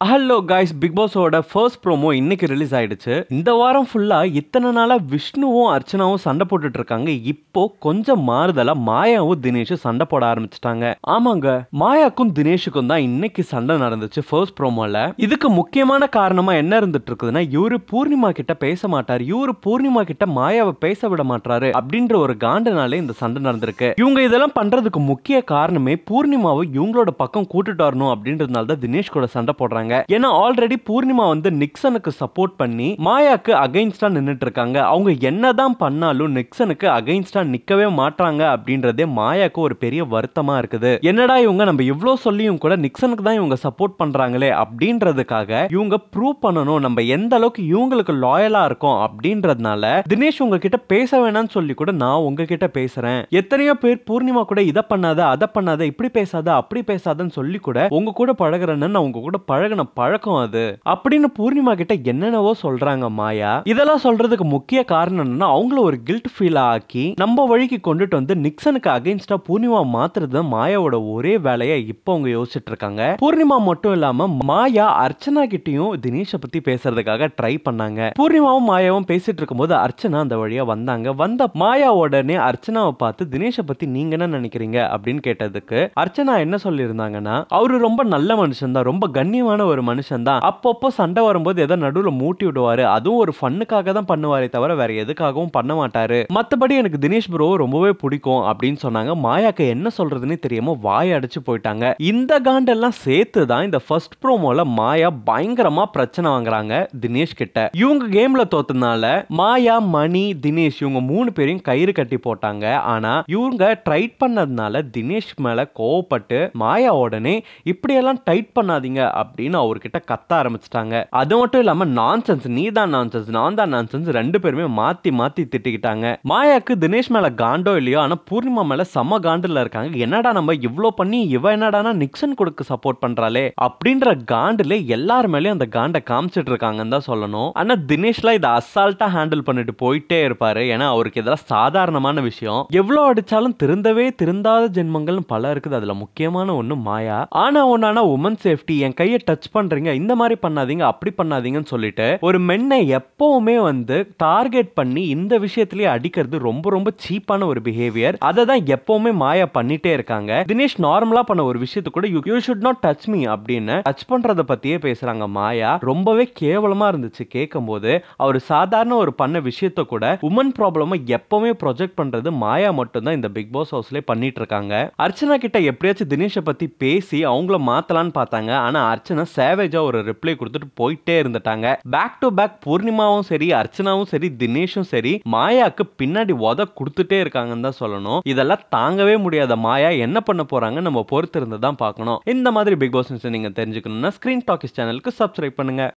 hello guys big பாஸோட first promo இன்னைக்கு release ஆயிடுச்சு இந்த வாரம் ஃபுல்லா இத்தனை நாளா விஷ்ணுவும் அர்ச்சனாவும் சண்டை போட்டுட்டு இருக்காங்க இப்போ கொஞ்சம் மாறுதலா மாயாவும் தினேஷும் சண்டை போட ஆரம்பிச்சிட்டாங்க ஆமாங்க மாயாக்கும் தினேஷுக்கும் தான் இன்னைக்கு சண்டை நடந்துச்சு ஃபர்ஸ்ட் ப்ரோமோல இதுக்கு முக்கியமான காரணமா என்ன இருந்துட்டு இருக்குதுன்னா இவரு பூர்ணிமா கிட்ட பேச மாட்டாரு இவரு பூர்ணிமா கிட்ட மாயாவை பேச விட மாட்டாரு அப்படின்ற ஒரு காண்டனாலே இந்த சண்டை நடந்திருக்கு இவங்க இதெல்லாம் பண்றதுக்கு முக்கிய காரணமே பூர்ணிமாவை இவங்களோட பக்கம் கூட்டிட்டு வரணும் அப்படின்றதுனால தான் தினேஷ் கூட சண்டை போடுறாங்க ஏன்னா ஆல்ரெடி பூர்ணிமா வந்து நிக்சனுக்கு சப்போர்ட் பண்ணி மாயாக்கு அகைன்ஸ்டா நின்னுட்டு இருக்காங்க அவங்க என்னதான் பண்ணாலும் நிக்சனுக்கு அகைன்ஸ்டா நிக்கவே மாட்டாங்க அப்படின்றதே மாயாக்கு ஒரு பெரிய வருத்தமா இருக்குது என்னடா இவங்க நம்ம இவ்ளோ சொல்லியும் கூட நிக்சனுக்கு தான் இவங்க சப்போர்ட் பண்றாங்களே அப்படின்றதுக்காக இவங்க ப்ரூவ் பண்ணணும் நம்ம எந்த அளவுக்கு இவங்களுக்கு லாயலா இருக்கோம் அப்படின்றதுனால தினேஷ் உங்ககிட்ட பேச வேணாம்னு சொல்லி கூட நான் உங்ககிட்ட பேசுறேன் எத்தனையோ பேர் பூர்ணிமா கூட இதை பண்ணாத அதை பண்ணாத இப்படி பேசாத அப்படி பேசாதன்னு சொல்லி கூட உங்க கூட பழகுறேன்னு நான் உங்க கூட பழகின பழக்கம் அது அப்படின்னு பூர்ணிமா கிட்ட என்னென்னவோ சொல்றாங்க மாயா இதெல்லாம் சொல்றதுக்கு முக்கிய காரணம் என்னன்னா அவங்கள ஒரு கில்ட் ஃபீல் ஆக்கி நம்ம வழிக்கு கொண்டுட்டு வந்து நிக்சனுக்கு அகைன்ஸ்டா பூர்ணிமா மாத்துறது தான் மாயாவோட ஒரே வேலையை இப்போ அவங்க யோசிச்சுட்டு இருக்காங்க பூர்ணிமா மட்டும் இல்லாம மாயா அர்ச்சனா கிட்டயும் தினேஷை பத்தி பேசுறதுக்காக ட்ரை பண்ணாங்க பூர்ணிமாவும் மாயாவும் பேசிட்டு இருக்கும்போது அர்ச்சனா அந்த வழியா வந்தாங்க வந்த மாயா உடனே அர்ச்சனாவை பார்த்து தினேஷை பத்தி நீங்க என்ன நினைக்கிறீங்க அப்படின்னு கேட்டதுக்கு அர்ச்சனா என்ன சொல்லியிருந்தாங்கன்னா அவரு ரொம்ப நல்ல மனுஷன் தான் ரொம்ப கண்ணியமான ஒரு மனுஷன் தான் அப்பப்போ சண்டை வரும்போது எதை நடுவில் மூட்டி விடுவாரு அதுவும் ஒரு ஃபன்னுக்காக தான் பண்ணுவாரே தவிர வேற எதுக்காகவும் பண்ண மாட்டாரு மத்தபடி எனக்கு தினேஷ் ப்ரோ ரொம்பவே பிடிக்கும் அப்படின்னு சொன்னாங்க மாயாக்கு என்ன சொல்றதுன்னு தெரியாம வாய் அடைச்சு போயிட்டாங்க இந்த காண்டெல்லாம் சேர்த்து தான் இந்த ஃபர்ஸ்ட் ப்ரோமோல மாயா பயங்கரமா பிரச்சனை வாங்குறாங்க தினேஷ் கிட்ட இவங்க கேம்ல தோத்தனால மாயா மணி தினேஷ் இவங்க மூணு பேரையும் கயிறு கட்டி போட்டாங்க ஆனா இவங்க ட்ரைட் பண்ணதுனால தினேஷ் மேல கோவப்பட்டு மாயா உடனே இப்படியெல்லாம் டைட் பண்ணாதீங்க அப்படின்னு அவர்கிட்ட கத்த ஆரம்பிச்சிட்டாங்க அது மட்டும் இல்லாம நான்சென்ஸ் நீ தான் நான்சென்ஸ் நான் தான் நான்சென்ஸ் ரெண்டு பேருமே மாத்தி மாத்தி திட்டிக்கிட்டாங்க மாயாக்கு தினேஷ் மேல காண்டோ இல்லையோ ஆனா பூர்ணிமா மேல செம காண்டுல இருக்காங்க என்னடா நம்ம இவ்ளோ பண்ணி இவ என்னடானா நிக்சன் கொடுக்க சப்போர்ட் பண்றாளே அப்படின்ற காண்டுல எல்லார் மேலயும் அந்த காண்டை காமிச்சிட்டு இருக்காங்கன்னு தான் சொல்லணும் ஆனா தினேஷ்லாம் இதை அசால்ட்டா ஹேண்டில் பண்ணிட்டு போயிட்டே இருப்பாரு ஏன்னா அவருக்கு இதெல்லாம் சாதாரணமான விஷயம் எவ்வளவு அடிச்சாலும் திருந்தவே திருந்தாத ஜென்மங்கள்னு பல இருக்குது அதுல முக்கியமான ஒண்ணு மாயா ஆனா ஒன்னானா உமன் சேஃப்டி என் கையை டச் பண்றீங்க இந்த மாதிரி பண்ணாதீங்க அப்படி பண்ணாதீங்கன்னு சொல்லிட்டு ஒரு மென்னை எப்பவுமே வந்து டார்கெட் பண்ணி இந்த விஷயத்திலேயே அடிக்கிறது ரொம்ப ரொம்ப சீப்பான ஒரு பிஹேவியர் அதை தான் எப்பவுமே மாயா பண்ணிட்டே இருக்காங்க தினேஷ் நார்மலா பண்ண ஒரு விஷயத்து கூட you should not touch me அப்படின்னு டச் பண்றத பத்தியே பேசுறாங்க மாயா ரொம்பவே கேவலமா இருந்துச்சு கேட்கும் போது அவர் சாதாரண ஒரு பண்ண விஷயத்த கூட உமன் ப்ராப்ளமை எப்பவுமே ப்ரொஜெக்ட் பண்றது மாயா மட்டும்தான் இந்த பிக் பாஸ் ஹவுஸ்ல பண்ணிட்டு இருக்காங்க அர்ச்சனா கிட்ட எப்படியாச்சும் தினேஷை பத்தி பேசி அவங்கள மாத்தலான்னு பார்த்தாங்க ஆனா அர்ச்சனா சேவேஜா ஒரு ரிப்ளை கொடுத்துட்டு போயிட்டே இருந்துட்டாங்க பேக் டு பேக் பூர்ணிமாவும் சரி அர்ச்சனாவும் சரி தினேஷும் சரி மாயாக்கு பின்னாடி உத கொடுத்துட்டே இருக்காங்கன்னு தான் சொல்லணும் இதெல்லாம் தாங்கவே முடியாத மாயா என்ன பண்ண போறாங்க நம்ம பொறுத்து இருந்து தான் பார்க்கணும் இந்த மாதிரி பிக் பாஸ் நியூஸ் நீங்க தெரிஞ்சுக்கணும்னா ஸ்கிரீன் டாக்கிஸ் சேனலுக்கு சப்ஸ்கிரைப் பண்ணுங்க